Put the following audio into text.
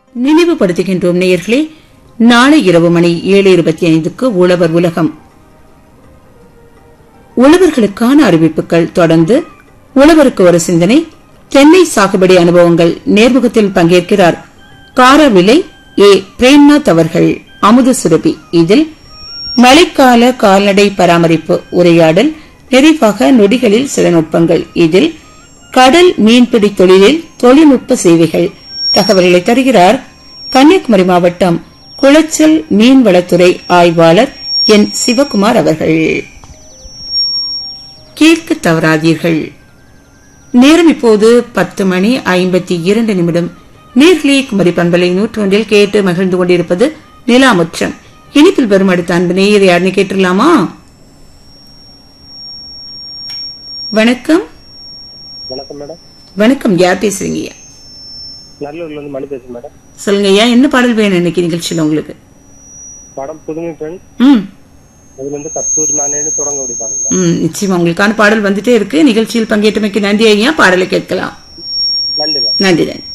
நினைவுபடுத்துகின்றோம் நேயர்களே நாளை இரவு மணி ஏழு இருபத்தி ஐந்துக்கு உழவர் உலகம் உழவர்களுக்கான அறிவிப்புகள் தொடர்ந்து உழவருக்கு ஒரு சிந்தனை தென்னை சாகுபடி அனுபவங்கள் நேர்முகத்தில் பங்கேற்கிறார் காரவிலை ஏ பிரேம்நாத் அவர்கள் அமுத சுரபி இதில் மழைக்கால கால்நடை பராமரிப்பு உரையாடல் நிறைவாக நொடிகளில் சில நுட்பங்கள் இதில் கடல் மீன்பிடி தொழிலில் தொழில்நுட்ப சேவைகள் தகவல்களை தருகிறார் கன்னியாகுமரி மாவட்டம் குளச்சல் மீன்வளத்துறை ஆய்வாளர் என் சிவகுமார் அவர்கள் கேட்க தவறாதீர்கள் நேரம் இப்போது பத்து மணி ஐம்பத்தி இரண்டு நிமிடம் நேர்களே குமரி பண்பலை நூற்றொன்றில் கேட்டு மகிழ்ந்து கொண்டிருப்பது நிலாமுற்றம் இனிப்பில் வரும் அடுத்த அன்பு நேயர் யாருன்னு கேட்டுடலாமா வணக்கம் வணக்கம் மேடம் வணக்கம் யார் பேசுறீங்க ஐயா? நல்லூர்ல இருந்து மணி பேசுறேன் மேடம் சொல்லுங்க ஐயா என்ன பாடல் வேணும் இன்னைக்கு நிகழ்ச்சியில் உங்களுக்கு படம் புதுமை பெண் ம் அதுல இருந்து கஸ்தூரி மானேன்னு தொடங்க முடிப்பாங்க மேடம் ம் நிச்சயமா உங்களுக்கான பாடல் வந்துட்டே இருக்கு நிகழ்ச்சியில் பங்கேற்றமைக்கு நன்றி ஐயா பாடலை கேட்கலாம் நன்றி மேடம் நன்றி நன்றி